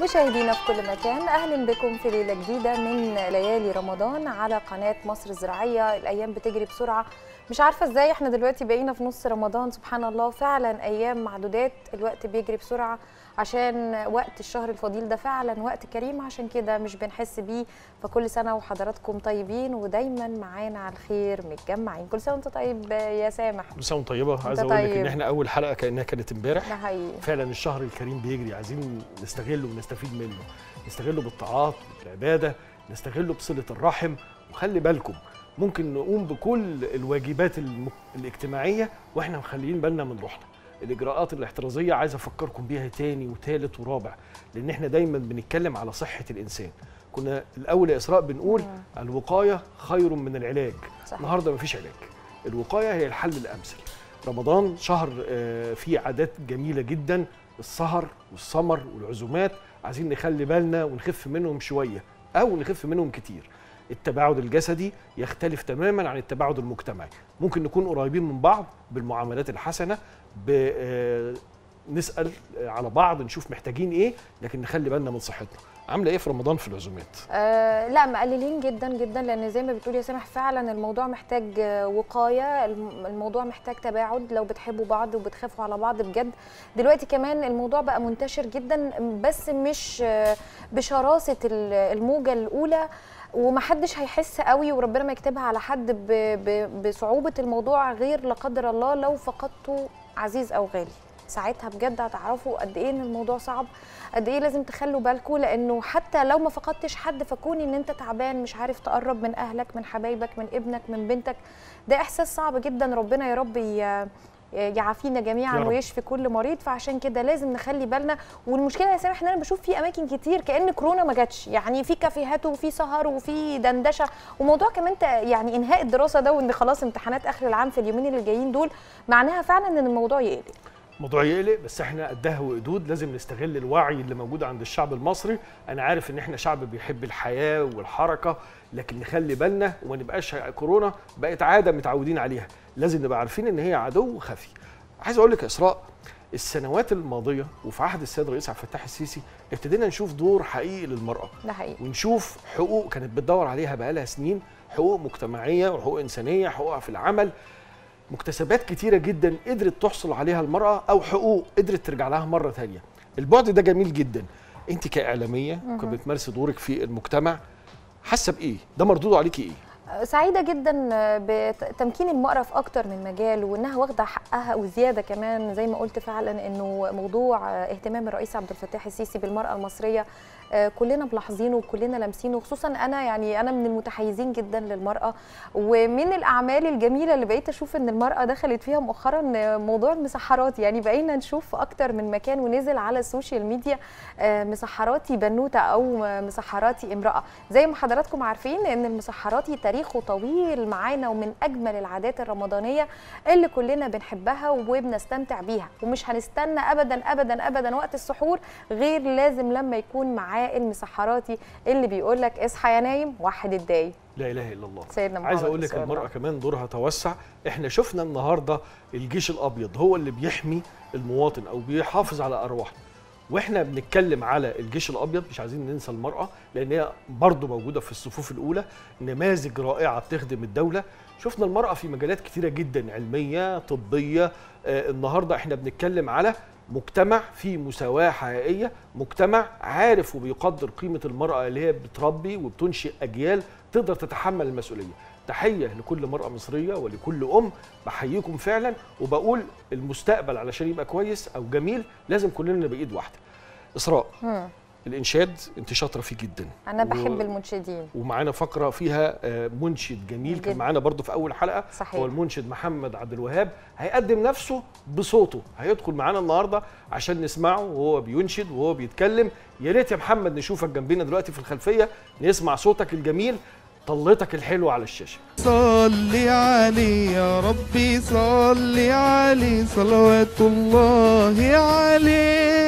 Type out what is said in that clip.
مشاهدينا في كل مكان اهلا بكم في ليله جديده من ليالي رمضان على قناه مصر الزراعيه الايام بتجري بسرعه مش عارفه ازاي احنا دلوقتي بقينا في نص رمضان سبحان الله فعلا ايام معدودات الوقت بيجري بسرعه عشان وقت الشهر الفضيل ده فعلا وقت كريم عشان كده مش بنحس بيه فكل سنه وحضراتكم طيبين ودايما معانا على الخير متجمعين كل سنه وانت طيب يا سامح كل سنه وانت طيبه عايز أنت اقول لك طيب. ان احنا اول حلقه كانها كانت امبارح ده حقيقي فعلا الشهر الكريم بيجري عايزين نستغله ونستفيد منه نستغله بالطاعات بالعباده نستغله بصله الرحم وخلي بالكم ممكن نقوم بكل الواجبات الم... الاجتماعيه واحنا مخليين بالنا من روحنا الاجراءات الاحترازيه عايز افكركم بيها تاني وتالت ورابع لان احنا دايما بنتكلم على صحه الانسان كنا الاول يا اسراء بنقول مم. الوقايه خير من العلاج صحيح. النهارده مفيش علاج الوقايه هي الحل الامثل رمضان شهر آه، فيه عادات جميله جدا السهر والسمر والعزومات عايزين نخلي بالنا ونخف منهم شويه او نخف منهم كتير التباعد الجسدي يختلف تماما عن التباعد المجتمعي ممكن نكون قريبين من بعض بالمعاملات الحسنه ب آه، نسال على بعض نشوف محتاجين ايه لكن نخلي بالنا من صحتنا عامله ايه في رمضان في العزومات آه لا مقللين جدا جدا لان زي ما بتقول يا سامح فعلا الموضوع محتاج آه، وقايه الم- الموضوع محتاج تباعد لو بتحبوا بعض وبتخافوا على بعض بجد دلوقتي كمان الموضوع بقى منتشر جدا بس مش آه، بشراسه ال- الموجه الاولى ومحدش هيحس قوي وربنا ما يكتبها على حد ب- ب- بصعوبه الموضوع غير لا قدر الله لو فقدتوا عزيز او غالي ساعتها بجد هتعرفوا قد ايه ان الموضوع صعب قد ايه لازم تخلوا بالكم لانه حتى لو ما فقدتش حد فكون ان انت تعبان مش عارف تقرب من اهلك من حبايبك من ابنك من بنتك ده احساس صعب جدا ربنا يا رب ي- يعافينا جميعا يا رب. ويشفي كل مريض فعشان كده لازم نخلي بالنا والمشكله يا سامح ان انا بشوف في اماكن كتير كان كورونا ما جاتش يعني في كافيهات وفي سهر وفي دندشه وموضوع كمان ت- يعني انهاء الدراسه ده وان خلاص امتحانات اخر العام في اليومين اللي جايين دول معناها فعلا ان الموضوع يقلق موضوع يقلق بس احنا قدها وقدود لازم نستغل الوعي اللي موجود عند الشعب المصري انا عارف ان احنا شعب بيحب الحياه والحركه لكن نخلي بالنا وما نبقاش كورونا بقت عاده متعودين عليها لازم نبقى عارفين ان هي عدو خفي عايز اقول لك يا اسراء السنوات الماضيه وفي عهد السيد الرئيس عبد الفتاح السيسي ابتدينا نشوف دور حقيقي للمراه ده حقيقي ونشوف حقوق كانت بتدور عليها بقالها سنين حقوق مجتمعيه وحقوق انسانيه حقوقها في العمل مكتسبات كتيره جدا قدرت تحصل عليها المراه او حقوق قدرت ترجع لها مره ثانيه البعد ده جميل جدا انت كاعلاميه كنت بتمارسي دورك في المجتمع حاسه بايه ده مردوده عليكي ايه سعيدة جدا بتمكين المرأة في أكتر من مجال وإنها واخدة حقها وزيادة كمان زي ما قلت فعلا إنه موضوع اهتمام الرئيس عبد الفتاح السيسي بالمرأة المصرية آه، كلنا ملاحظينه وكلنا لامسينه خصوصا أنا يعني أنا من المتحيزين جدا للمرأة ومن الأعمال الجميلة اللي بقيت أشوف إن المرأة دخلت فيها مؤخرا آه، موضوع المسحرات يعني بقينا نشوف في أكتر من مكان ونزل على السوشيال ميديا آه، مسحراتي بنوتة أو مسحراتي امرأة زي ما حضراتكم عارفين ان المسحراتي تاريخه طويل معانا ومن اجمل العادات الرمضانيه اللي كلنا بنحبها وبنستمتع بيها ومش هنستنى ابدا ابدا ابدا وقت السحور غير لازم لما يكون معاه المسحراتي اللي بيقول لك اصحى يا نايم وحد الداي لا اله الا الله سيدنا محمد عايز اقول لك رسول الله. المراه كمان دورها توسع احنا شفنا النهارده الجيش الابيض هو اللي بيحمي المواطن او بيحافظ على ارواحنا واحنا بنتكلم على الجيش الابيض مش عايزين ننسى المراه لان هي برضه موجوده في الصفوف الاولى نماذج رائعه بتخدم الدوله شفنا المراه في مجالات كتيره جدا علميه طبيه آه النهارده احنا بنتكلم على مجتمع فيه مساواة حقيقية مجتمع عارف وبيقدر قيمة المرأة اللي هي بتربي وبتنشئ أجيال تقدر تتحمل المسؤولية تحية لكل مرأة مصرية ولكل أم بحييكم فعلا وبقول المستقبل علشان يبقى كويس أو جميل لازم كلنا نبقى إيد واحدة إسراء مم. الإنشاد أنت شاطرة فيه جدا انا و- بحب المنشدين ومعانا فقرة فيها آه، منشد جميل كان جدا. معانا برضو في أول حلقة صحيح. هو المنشد محمد عبد الوهاب هيقدم نفسه بصوته هيدخل معانا النهارده عشان نسمعه وهو بينشد وهو بيتكلم يا ريت يا محمد نشوفك جنبنا دلوقتي في الخلفية نسمع صوتك الجميل طلتك الحلوة على الشاشة صلي عليه يا ربي صلي عليه صلوات الله عليه